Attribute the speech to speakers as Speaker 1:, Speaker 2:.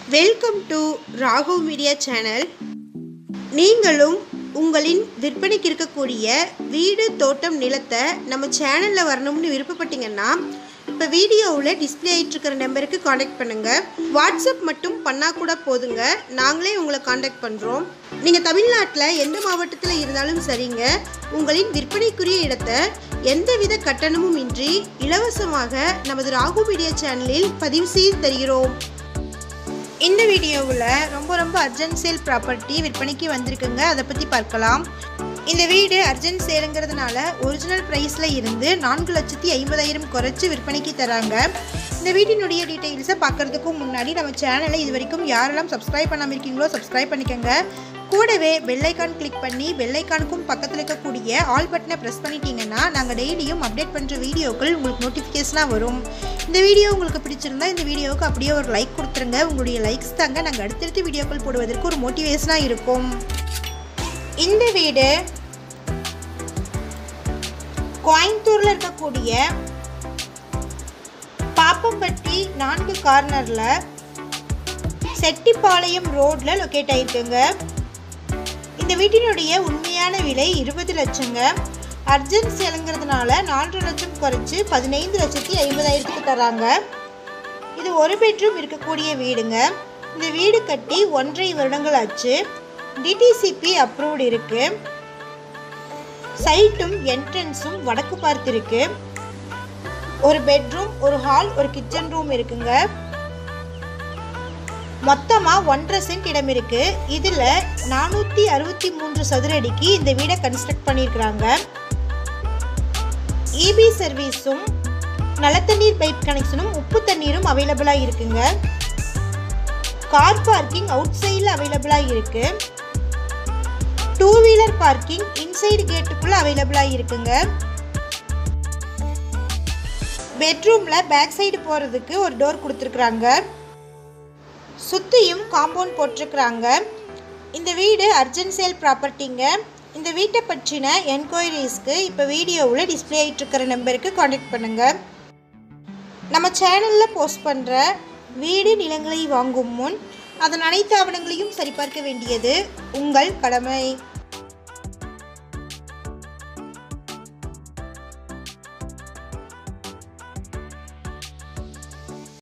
Speaker 1: welcome to Raghav media channel நீங்களும் உங்களின் விற்பனைக்கு இருக்கக்கூடிய வீடு தோட்டம் நிலத்தை நம்ம சேனலில் வரணும்னு விருப்பப்பட்டீங்கன்னா இப்போ வீடியோவில் டிஸ்பிளே ஆகிட்டு இருக்கிற நம்பருக்கு காண்டாக்ட் பண்ணுங்கள் வாட்ஸ்அப் மட்டும் பண்ணால் கூட போதுங்க நாங்களே உங்களை காண்டாக்ட் பண்ணுறோம் நீங்கள் தமிழ்நாட்டில் எந்த மாவட்டத்தில் இருந்தாலும் சரிங்க உங்களின் விற்பனைக்குரிய இடத்தை எந்தவித கட்டணமும் இன்றி இலவசமாக நமது ராகு மீடியா சேனலில் பதிவு செய்து தருகிறோம் இந்த வீடியோவில் ரொம்ப ரொம்ப அர்ஜென்ட் சேல் ப்ராப்பர்ட்டி விற்பனைக்கு வந்திருக்குங்க அதை பற்றி பார்க்கலாம் இந்த வீடு அர்ஜென்ட் சேலுங்கிறதுனால ஒரிஜினல் ப்ரைஸில் இருந்து நான்கு லட்சத்தி ஐம்பதாயிரம் குறைச்சி விற்பனைக்கு தராங்க இந்த வீட்டினுடைய டீட்டெயில்ஸை பார்க்குறதுக்கு முன்னாடி நம்ம சேனலை இது வரைக்கும் யாரெல்லாம் சப்ஸ்கிரைப் பண்ணாமல் இருக்கீங்களோ சப்ஸ்கிரைப் பண்ணிக்கோங்க கூடவே பெல்லைக்கான் கிளிக் பண்ணி பெல்லைக்கானுக்கும் பக்கத்தில் இருக்கக்கூடிய ஆல் பட்டனை ப்ரெஸ் பண்ணிட்டீங்கன்னா நாங்கள் டெய்லியும் அப்டேட் பண்ணுற வீடியோக்கள் உங்களுக்கு நோட்டிஃபிகேஷனாக வரும் இந்த வீடியோ உங்களுக்கு பிடிச்சிருந்தா இந்த வீடியோவுக்கு அப்படியே ஒரு லைக் கொடுத்துருங்க உங்களுடைய லைக்ஸ் தாங்க நாங்கள் அடுத்தடுத்து வீடியோக்கள் போடுவதற்கு ஒரு மோட்டிவேஷனாக இருக்கும் இந்த வீடு கோயம்புத்தூரில் இருக்கக்கூடிய பாப்பம்பட்டி நான்கு கார்னரில் செட்டிப்பாளையம் ரோட்டில் லொக்கேட் ஆயிருக்குங்க இந்த வீட்டினுடைய உண்மையான விலை இருபது லட்சங்க அர்ஜென்ட் சேலுங்கிறதுனால நாலரை லட்சம் குறைச்சி பதினைந்து லட்சத்தி ஐம்பதாயிரத்துக்கு தராங்க இது ஒரு பெட்ரூம் இருக்கக்கூடிய வீடுங்க இந்த வீடு கட்டி ஒன்றரை வருடங்கள் ஆச்சு டிடிசிபி அப்ரூவ்டு இருக்கு சைட்டும் என்ட்ரன்ஸும் வடக்கு பார்த்து இருக்கு ஒரு பெட்ரூம் ஒரு ஹால் ஒரு கிச்சன் ரூம் இருக்குங்க மொத்தமாக ஒன்றரை சென்ட் இடம் இருக்கு இதில் நானூற்றி அறுபத்தி மூன்று சதுர அடிக்கு இந்த வீடை கன்ஸ்ட்ரக்ட் பண்ணியிருக்கிறாங்க இபி சர்வீஸும் நல்லத்தண்ணீர் பைப் கனெக்ஷனும் உப்பு தண்ணீரும் அவைலபிளாக இருக்குங்க கார் பார்க்கிங் அவுட் சைடில் அவைலபிளாக இருக்கு டூ வீலர் பார்க்கிங் இன்சைடு கேட்டுக்குள்ளே அவைலபிளாக இருக்குங்க பெட்ரூமில் பேக் சைடு போகிறதுக்கு ஒரு டோர் கொடுத்துருக்குறாங்க சுற்றியும் காம்பவுண்ட் போட்டிருக்கிறாங்க இந்த வீடு அர்ஜென்ட் சேல் ப்ராப்பர்ட்டிங்க இந்த வீட்டை பற்றின என்கொயரிஸ்க்கு இப்போ வீடியோவில் டிஸ்பிளே ஆகிட்டு இருக்கிற நம்பருக்கு காண்டாக்ட் பண்ணுங்கள் நம்ம சேனலில் போஸ்ட் பண்ணுற வீடு நிலங்களை வாங்கும் முன் அதன் அனைத்து ஆவணங்களையும் சரிபார்க்க வேண்டியது உங்கள் கடமை